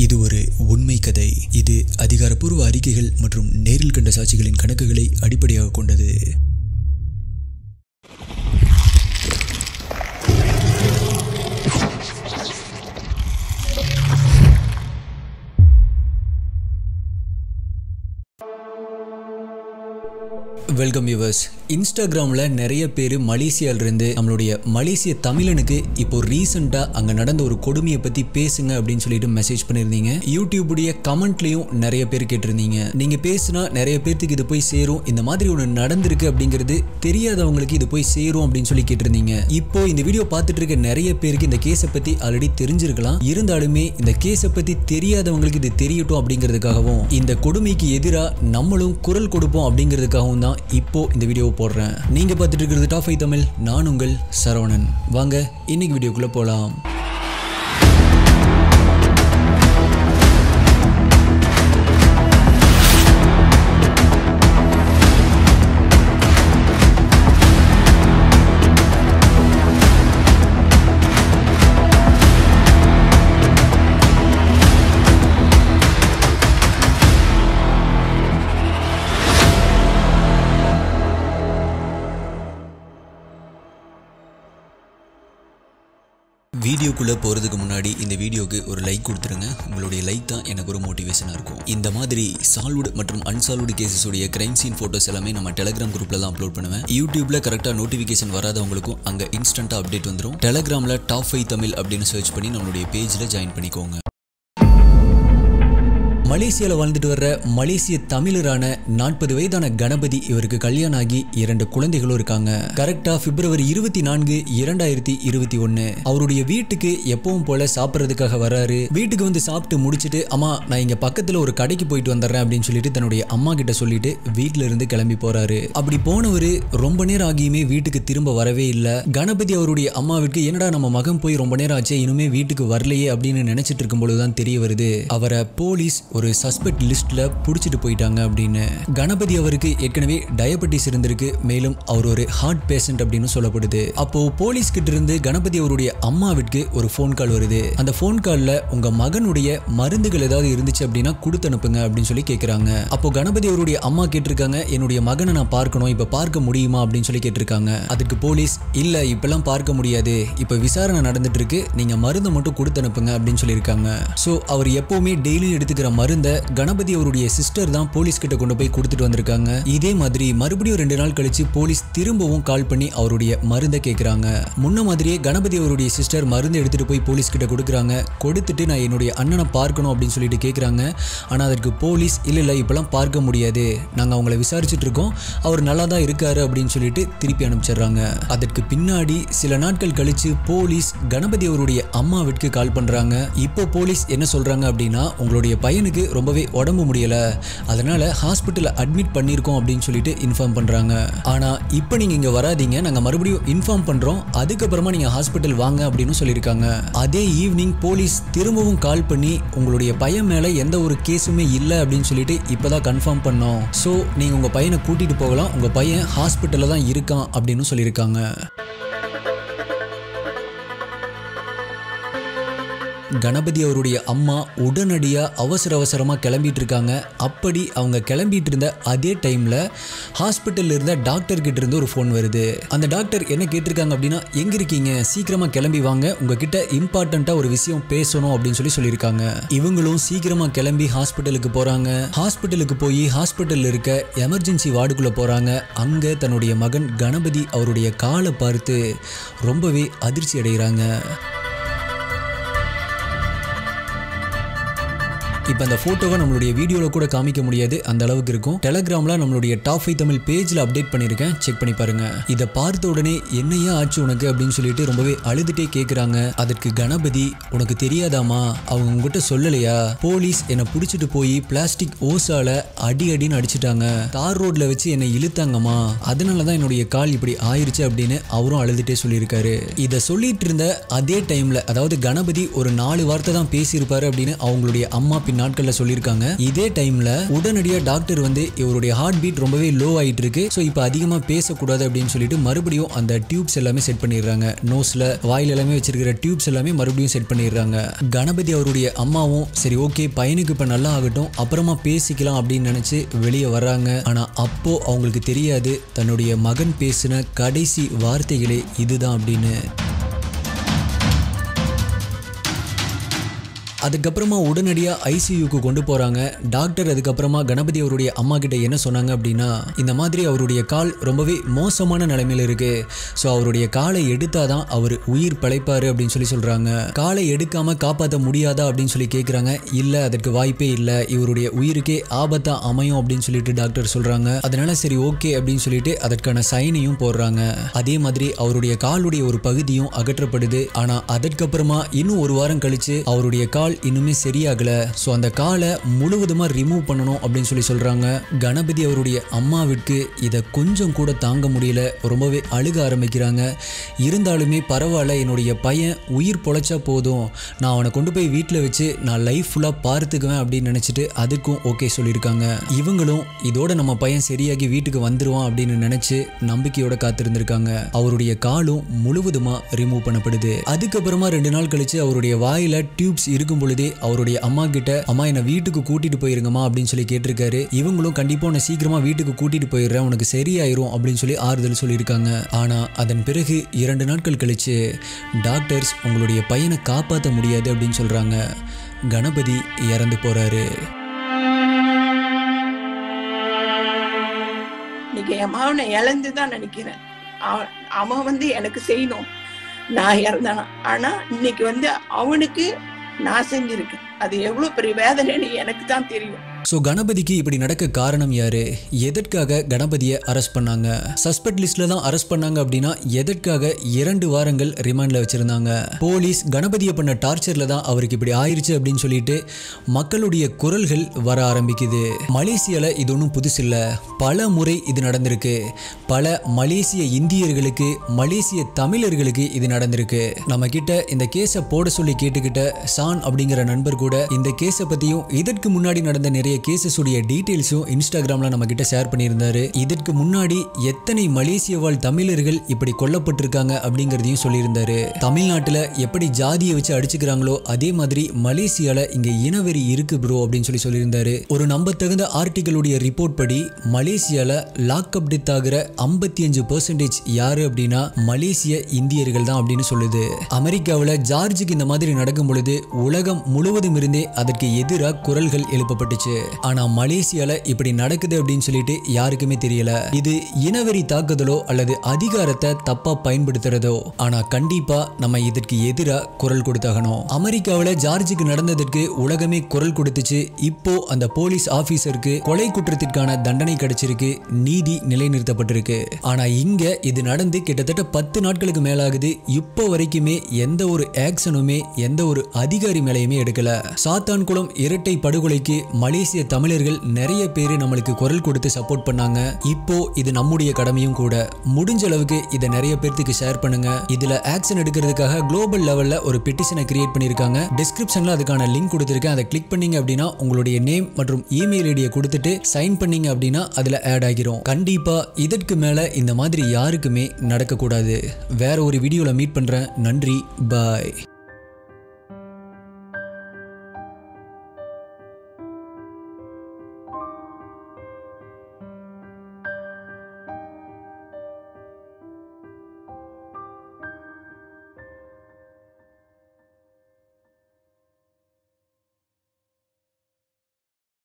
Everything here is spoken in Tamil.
இது ஒரு உண்மை கதை இது அதிகாரப்பூர்வ அறிக்கைகள் மற்றும் நேரில் கண்ட சாட்சிகளின் கணக்குகளை அடிப்படையாக கொண்டது வெல்கம் யூவர்ஸ் இன்ஸ்டாகிராமில் நிறைய பேர் மலேசியாவிலிருந்து நம்மளுடைய மலேசிய தமிழனுக்கு இப்போ ரீசெண்டாக அங்கே நடந்த ஒரு கொடுமையை பற்றி பேசுங்க அப்படின்னு சொல்லிட்டு மெசேஜ் பண்ணியிருந்தீங்க யூடியூபுடைய கமெண்ட்லேயும் நிறைய பேர் கேட்டிருந்தீங்க நீங்கள் பேசுனா நிறைய பேர்த்துக்கு இது போய் சேரும் இந்த மாதிரி ஒன்று நடந்திருக்கு அப்படிங்கிறது தெரியாதவங்களுக்கு இது போய் சேரும் அப்படின்னு சொல்லி கேட்டிருந்தீங்க இப்போ இந்த வீடியோ பார்த்துட்டு இருக்க நிறைய பேருக்கு இந்த கேஸை பற்றி ஆல்ரெடி தெரிஞ்சிருக்கலாம் இருந்தாலுமே இந்த கேஸை பற்றி தெரியாதவங்களுக்கு இது தெரியட்டும் அப்படிங்கிறதுக்காகவும் இந்த கொடுமைக்கு எதிராக நம்மளும் குரல் கொடுப்போம் அப்படிங்கிறதுக்காகவும் தான் இப்போ இந்த வீடியோவை போடுறேன் நீங்க பார்த்துட்டு இருக்கிறது டாப் ஃபைவ் தமிழ் நான் உங்கள் சரவணன் வாங்க இன்னைக்கு வீடியோக்குள்ள போலாம் வீடியோக்குள்ளே போகிறதுக்கு முன்னாடி இந்த வீடியோக்கு ஒரு லைக் கொடுத்துருங்க உங்களுடைய லைக் தான் எனக்கு ஒரு மோட்டிவேஷனாக இருக்கும் இந்த மாதிரி சால்வ்டு மற்றும் அன்சால்வ்டு கேசஸுடைய கிரைம் சீன் ஃபோட்டோஸ் எல்லாமே நம்ம டெலகிராம் குரூப்பில் தான் அப்லோட் பண்ணுவேன் யூடியூப்பில் கரெக்டாக நோட்டிஃபிகேஷன் வராதவங்களுக்கும் அங்கே இன்ஸ்டண்ட்டாக அப்டேட் வந்துடும் டெலகிராமில் டாப் ஃபைவ் தமிழ் அப்படின்னு சர்ச் பண்ணி நம்மளுடைய பேஜில் ஜாயின் பண்ணிக்கோங்க மலேசியாவில் வாழ்ந்துட்டு வர்ற மலேசிய தமிழரான நாற்பது வயதான கணபதி இவருக்கு கல்யாணம் ஆகி இரண்டு குழந்தைகளும் இருக்காங்க கரெக்டா பிப்ரவரி இருபத்தி நான்கு இரண்டாயிரத்தி இருபத்தி ஒன்னு அவருடைய வீட்டுக்கு எப்பவும் போல சாப்பிட்றதுக்காக வர்றாரு வீட்டுக்கு வந்து சாப்பிட்டு முடிச்சிட்டு அம்மா நான் இங்க பக்கத்துல ஒரு கடைக்கு போயிட்டு வந்துடுறேன் அப்படின்னு சொல்லிட்டு தன்னுடைய அம்மா கிட்ட சொல்லிட்டு வீட்டுல இருந்து கிளம்பி போறாரு அப்படி போனவரு ரொம்ப நேரம் ஆகியுமே வீட்டுக்கு திரும்ப வரவே இல்லை கணபதி அவருடைய அம்மாவிற்கு என்னடா நம்ம மகன் போய் ரொம்ப நேரம் ஆச்சே இனிமே வீட்டுக்கு வரலையே அப்படின்னு நினைச்சிட்டு இருக்கும் பொழுதுதான் தெரிய வருது அவரை போலீஸ் ஒரு சஸ்பெக்ட் லிஸ்ட்ல புடிச்சிட்டு போயிட்டாங்க அப்படின்னு கணபதி அவருக்கு ஏற்கனவே டயபெட்டிஸ் இருந்திருக்கு மேலும் அவர் ஒரு ஹார்ட் பேஷண்ட் அப்படின்னு சொல்லப்படுது அப்போ போலீஸ் கிட்ட இருந்து கணபதி அவருடைய அம்மாவிற்கு ஒரு ஃபோன் கால் வருது அந்த ஃபோன் கால்ல உங்க மகனுடைய மருந்துகள் ஏதாவது இருந்துச்சு அப்படின்னா கொடுத்து அனுப்புங்க அப்படின்னு சொல்லி கேட்குறாங்க அப்போ கணபதி அவருடைய அம்மா கேட்டிருக்காங்க என்னுடைய மகனை நான் பார்க்கணும் இப்போ பார்க்க முடியுமா அப்படின்னு சொல்லி கேட்டிருக்காங்க அதுக்கு போலீஸ் இல்ல இப்பெல்லாம் பார்க்க முடியாது இப்போ விசாரணை நடந்துட்டு இருக்கு நீங்க மருந்து மட்டும் கொடுத்து அனுப்புங்க அப்படின்னு சொல்லியிருக்காங்க ஸோ அவர் எப்பவுமே டெய்லியும் எடுத்துக்கிற மருந்தை கணபதி அவருடைய சிஸ்டர் தான் போலீஸ் கிட்ட கொண்டு போய் கொடுத்துட்டு வந்திருக்காங்க இதே மாதிரி மறுபடியும் ரெண்டு நாள் கழிச்சு போலீஸ் திரும்பவும் கால் பண்ணி அவருடைய மருந்தை கேட்குறாங்க முன்ன மாதிரியே கணபதி அவருடைய சிஸ்டர் மருந்து எடுத்துட்டு போய் போலீஸ் கிட்ட கொடுக்குறாங்க கொடுத்துட்டு நான் என்னுடைய அண்ணனை பார்க்கணும் அப்படின்னு சொல்லிட்டு கேட்குறாங்க ஆனால் அதற்கு போலீஸ் இல்லை இல்லை இப்பெல்லாம் பார்க்க முடியாது நாங்கள் அவங்கள விசாரிச்சுட்டு இருக்கோம் அவர் நல்லா தான் இருக்காரு அப்படின்னு சொல்லிட்டு திருப்பி அனுப்பிச்சிடுறாங்க அதற்கு பின்னாடி சில நாட்கள் கழிச்சு போலீஸ் கணபதி அவருடைய அம்மாவிற்கு கால் பண்றாங்க இப்போ போலீஸ் என்ன சொல்றாங்க அப்படின்னா உங்களுடைய பையனுக்கு ரொம்பவே உடம்பு முடியல அதனால ஹாஸ்பிட்டல் அட்மிட் பண்ணியிருக்கோம் அப்படின்னு சொல்லிட்டு இன்ஃபார்ம் பண்றாங்க ஆனா இப்போ நீங்க இங்க வராதீங்க நாங்க மறுபடியும் இன்ஃபார்ம் பண்றோம் அதுக்கப்புறமா நீங்க ஹாஸ்பிட்டல் வாங்க அப்படின்னு சொல்லியிருக்காங்க அதே ஈவினிங் போலீஸ் திரும்பவும் கால் பண்ணி உங்களுடைய பையன் மேல எந்த ஒரு கேஸுமே இல்லை அப்படின்னு சொல்லிட்டு இப்பதான் கன்ஃபார்ம் பண்ணோம் ஸோ நீங்க உங்க பையனை கூட்டிட்டு போகலாம் உங்க பையன் ஹாஸ்பிட்டல்ல தான் இருக்கான் அப்படின்னு சொல்லியிருக்காங்க கணபதி அவருடைய அம்மா உடனடியாக அவசர அவசரமாக கிளம்பிட்டு இருக்காங்க அப்படி அவங்க கிளம்பிட்டு இருந்த அதே டைமில் ஹாஸ்பிட்டலில் இருந்த டாக்டர் கிட்ட இருந்து ஒரு ஃபோன் வருது அந்த டாக்டர் என்ன கேட்டிருக்காங்க அப்படின்னா எங்கே இருக்கீங்க சீக்கிரமாக கிளம்பி வாங்க உங்ககிட்ட இம்பார்ட்டண்ட்டாக ஒரு விஷயம் பேசணும் அப்படின்னு சொல்லி சொல்லியிருக்காங்க இவங்களும் சீக்கிரமாக கிளம்பி ஹாஸ்பிட்டலுக்கு போகிறாங்க ஹாஸ்பிட்டலுக்கு போய் ஹாஸ்பிட்டலில் இருக்க எமர்ஜென்சி வார்டுக்குள்ளே போகிறாங்க அங்கே தன்னுடைய மகன் கணபதி அவருடைய காலை பார்த்து ரொம்பவே அதிர்ச்சி அடைகிறாங்க இப்போ அந்த ஃபோட்டோவை நம்மளுடைய வீடியோவில் கூட காமிக்க முடியாது அந்த அளவுக்கு இருக்கும் டெலகிராமில் நம்மளுடைய டாப் ஃபைவ் தமிழ் பேஜில் அப்டேட் பண்ணியிருக்கேன் செக் பண்ணி பாருங்க இதை பார்த்த உடனே என்னையா ஆச்சு உனக்கு அப்படின்னு சொல்லிட்டு ரொம்பவே அழுதுட்டே கேட்குறாங்க அதற்கு கணபதி உனக்கு தெரியாதாமா அவங்க உங்ககிட்ட சொல்லலையா போலீஸ் என்னை பிடிச்சிட்டு போய் பிளாஸ்டிக் ஓசால அடி அடின்னு அடிச்சிட்டாங்க தார் ரோட்ல வச்சு என்னை இழுத்தாங்கம்மா அதனால தான் என்னுடைய கால் இப்படி ஆயிருச்சு அப்படின்னு அவரும் அழுதுட்டே சொல்லியிருக்காரு இதை சொல்லிட்டு இருந்த அதே டைம்ல அதாவது கணபதி ஒரு நாலு வார்த்தை தான் பேசியிருப்பாரு அப்படின்னு அவங்களுடைய அம்மா பின்னாடி நாட்கள்ல சொல்லியிருக்காங்க இதே டைம்ல உடனடியா டாக்டர் வந்து இவருடைய ஹார்ட் பீட் ரொம்பவே லோ ஆயிட்டு இருக்கு ஸோ இப்போ அதிகமா பேசக்கூடாது அப்படின்னு சொல்லிட்டு மறுபடியும் அந்த டியூப்ஸ் எல்லாமே செட் பண்ணிடுறாங்க நோஸ்ல வாயில் எல்லாமே வச்சிருக்கிற டியூப்ஸ் எல்லாமே மறுபடியும் செட் பண்ணிடுறாங்க கணபதி அவருடைய அம்மாவும் சரி ஓகே பையனுக்கு இப்போ நல்லா ஆகட்டும் அப்புறமா பேசிக்கலாம் அப்படின்னு நினைச்சு வெளியே வர்றாங்க ஆனா அப்போ அவங்களுக்கு தெரியாது தன்னுடைய மகன் பேசின கடைசி வார்த்தைகளே இதுதான் அப்படின்னு அதுக்கப்புறமா உடனடியாக ஐசியூக்கு கொண்டு போகிறாங்க டாக்டர் அதுக்கப்புறமா கணபதி அவருடைய அம்மா கிட்ட என்ன சொன்னாங்க அப்படின்னா இந்த மாதிரி அவருடைய கால் ரொம்பவே மோசமான நிலைமையில் இருக்கு ஸோ அவருடைய காலை எடுத்தாதான் அவர் உயிர் பிழைப்பாரு அப்படின்னு சொல்லி சொல்கிறாங்க காலை எடுக்காம காப்பாற்ற முடியாதா அப்படின்னு சொல்லி கேட்குறாங்க இல்லை அதற்கு வாய்ப்பே இல்லை இவருடைய உயிருக்கே ஆபத்தா அமையும் அப்படின்னு சொல்லிட்டு டாக்டர் சொல்கிறாங்க அதனால சரி ஓகே அப்படின்னு சொல்லிட்டு அதற்கான சைனையும் போடுறாங்க அதே மாதிரி அவருடைய காலுடைய ஒரு பகுதியும் அகற்றப்படுது ஆனால் அதற்கப்புறமா இன்னும் ஒரு வாரம் கழிச்சு அவருடைய கால் இன்னுமே சரியாகல ஸோ அந்த காலை முழுவதுமாக ரிமூவ் பண்ணணும் அப்படின்னு சொல்லி சொல்றாங்க கணபதி அவருடைய அம்மாவிற்கு இதை கொஞ்சம் கூட தாங்க முடியல ரொம்பவே அழுக ஆரம்பிக்கிறாங்க இருந்தாலுமே பரவாயில்ல என்னுடைய பையன் உயிர் பொழைச்சா போதும் நான் அவனை கொண்டு போய் வீட்டில் வச்சு நான் லைஃப் ஃபுல்லாக பார்த்துக்குவேன் அப்படின்னு நினச்சிட்டு அதுக்கும் ஓகே சொல்லியிருக்காங்க இவங்களும் இதோட நம்ம பையன் சரியாகி வீட்டுக்கு வந்துருவான் அப்படின்னு நினச்சி நம்பிக்கையோட காத்திருந்திருக்காங்க அவருடைய காலும் முழுவதுமாக ரிமூவ் பண்ணப்படுது அதுக்கப்புறமா ரெண்டு நாள் கழிச்சு அவருடைய வாயில டியூப்ஸ் இருக்கும் பொழுதே அவருடைய அம்மா கிட்ட அம்மா என்னை வீட்டுக்கு கூட்டிட்டு போயிருங்கம்மா அப்படின்னு சொல்லி கேட்டிருக்காரு இவங்களும் கண்டிப்பா உன்னை சீக்கிரமா வீட்டுக்கு கூட்டிட்டு போயிடுறேன் உனக்கு சரியாயிரும் அப்படின்னு சொல்லி ஆறுதல் சொல்லியிருக்காங்க ஆனா அதன் பிறகு இரண்டு நாட்கள் கழிச்சு டாக்டர்ஸ் உங்களுடைய பையனை காப்பாற்ற முடியாது அப்படின்னு சொல்றாங்க கணபதி இறந்து போறாரு இன்னைக்கு என் மகனை இழந்து தான் நினைக்கிறேன் அவன் அவன் வந்து எனக்கு செய்யணும் நான் இறந்தானா ஆனா இன்னைக்கு வந்து அவனுக்கு நான் செஞ்சிருக்கேன் அது எவ்வளவு பெரிய வேதனைன்னு எனக்கு தான் தெரியும் ஸோ கணபதிக்கு இப்படி நடக்க காரணம் யாரு எதற்காக கணபதியை அரெஸ்ட் பண்ணாங்க சஸ்பெக்ட் லிஸ்ட்ல தான் அரெஸ்ட் பண்ணாங்க அப்படின்னா எதற்காக இரண்டு வாரங்கள் ரிமாண்ட்ல வச்சிருந்தாங்க போலீஸ் கணபதியை பண்ண டார்ச்சர்ல தான் அவருக்கு இப்படி ஆயிருச்சு அப்படின்னு சொல்லிட்டு மக்களுடைய குரல்கள் வர ஆரம்பிக்குது மலேசியால இது ஒன்றும் புதுசு இல்ல பல முறை இது நடந்திருக்கு பல மலேசிய இந்தியர்களுக்கு மலேசிய தமிழர்களுக்கு இது நடந்திருக்கு நம்ம கிட்ட இந்த கேஸை போட சொல்லி கேட்டுக்கிட்ட சான் அப்படிங்கிற நண்பர் கூட இந்த கேஸை பத்தியும் இதற்கு முன்னாடி நடந்த நிறைய கேசஸ் உடைய டீடைல்ஸும் இன்ஸ்டாகிராம்ல நம்ம கிட்ட ஷேர் பண்ணியிருந்தாரு இதற்கு முன்னாடி எத்தனை மலேசிய வாழ் தமிழர்கள் இப்படி கொல்லப்பட்டிருக்காங்க அப்படிங்கறதையும் சொல்லியிருந்தாரு தமிழ்நாட்டுல எப்படி ஜாதியை வச்சு அடிச்சுக்கிறாங்களோ அதே மாதிரி மலேசியால இங்க இனவெறி இருக்கு ப்ரோ அப்படின்னு சொல்லி சொல்லியிருந்தாரு ஒரு நம்பத்தகுந்த ஆர்டிகளுடைய ரிப்போர்ட் படி மலேசியால லாக்அப் டெத் ஆகிற ஐம்பத்தி அஞ்சு பர்சன்டேஜ் யாரு அப்படின்னா மலேசிய இந்தியர்கள் தான் அப்படின்னு சொல்லுது அமெரிக்காவில் ஜார்ஜுக்கு இந்த மாதிரி நடக்கும் பொழுது உலகம் முழுவதும் இருந்தே அதற்கு எதிராக குரல்கள் எழுப்பப்பட்டுச்சு ஆனா மலேசியால இப்படி நடக்குது அப்படின்னு சொல்லிட்டு யாருக்குமே தெரியல இது இனவெறி தாக்குதலோ அல்லது அதிகாரத்தை தப்பா பயன்படுத்துறதோ ஆனா கண்டிப்பா நம்ம இதற்கு எதிராக குரல் கொடுத்தாகணும் அமெரிக்காவில் ஜார்ஜுக்கு நடந்ததற்கு உலகமே குரல் கொடுத்துச்சு இப்போ அந்த போலீஸ் ஆபீசருக்கு கொலை குற்றத்திற்கான தண்டனை கிடைச்சிருக்கு நீதி நிலைநிறுத்தப்பட்டிருக்கு ஆனா இங்க இது நடந்து கிட்டத்தட்ட பத்து நாட்களுக்கு மேலாகுது இப்போ வரைக்குமே எந்த ஒரு ஆக்ஷனுமே எந்த ஒரு அதிகாரி மேலையுமே எடுக்கல சாத்தான்குளம் இரட்டை படுகொலைக்கு மலேசிய தமிழர்கள் நிறைய பேர் நம்மளுக்கு குரல் கொடுத்து சப்போர்ட் பண்ணாங்க இப்போ இது நம்முடைய கடமையும் கூட முடிஞ்ச அளவுக்கு இதை நிறைய பேர்த்துக்கு ஷேர் பண்ணுங்க இதுல ஆக்ஷன் எடுக்கிறதுக்காக குளோபல் லெவல்ல ஒரு பெட்டிஷனை கிரியேட் பண்ணிருக்காங்க டிஸ்கிரிப்ஷன்ல அதுக்கான லிங்க் கொடுத்துருக்கேன் அதை கிளிக் பண்ணீங்க அப்படின்னா உங்களுடைய நேம் மற்றும் இமெயில் ஐடியை கொடுத்துட்டு சைன் பண்ணீங்க அப்படின்னா அதுல ஆட் ஆகிரும் கண்டிப்பா இதற்கு மேல இந்த மாதிரி யாருக்குமே நடக்கக்கூடாது வேற ஒரு வீடியோல மீட் பண்றேன் நன்றி பாய்